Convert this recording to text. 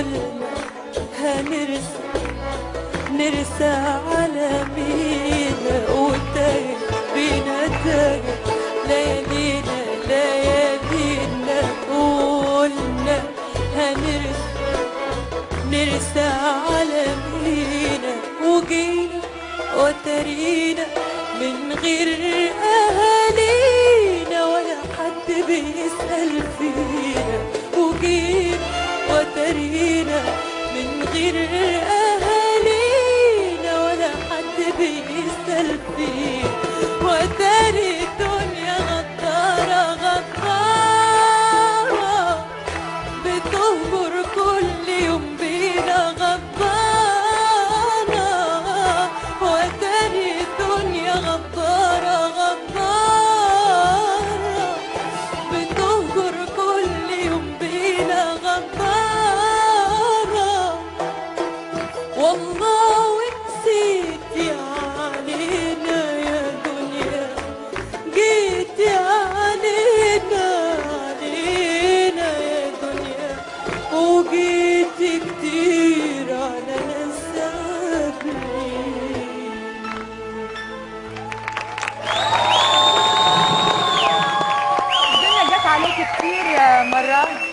قلنا هنرسى نرسى على مينا وتايه بينا تايه ليالينا ليالينا قلنا هنرسى نرسى على مينا وجينا وترينا من غير أهالينا ولا حد بيسأل فينا وجينا وترينا من غير أهالينا ولا حد بيسأل فينا وتري الدنيا غدارة غدارة بتهجر كل يوم بينا غدارة وتاني الدنيا غدارة غدارة بتهجر كل يوم بينا غدارة والله ونسيتي علينا يا دنيا جيتي علينا علينا يا دنيا وجيتي كتير على نسابني الدنيا جت عليك كتير يا مرات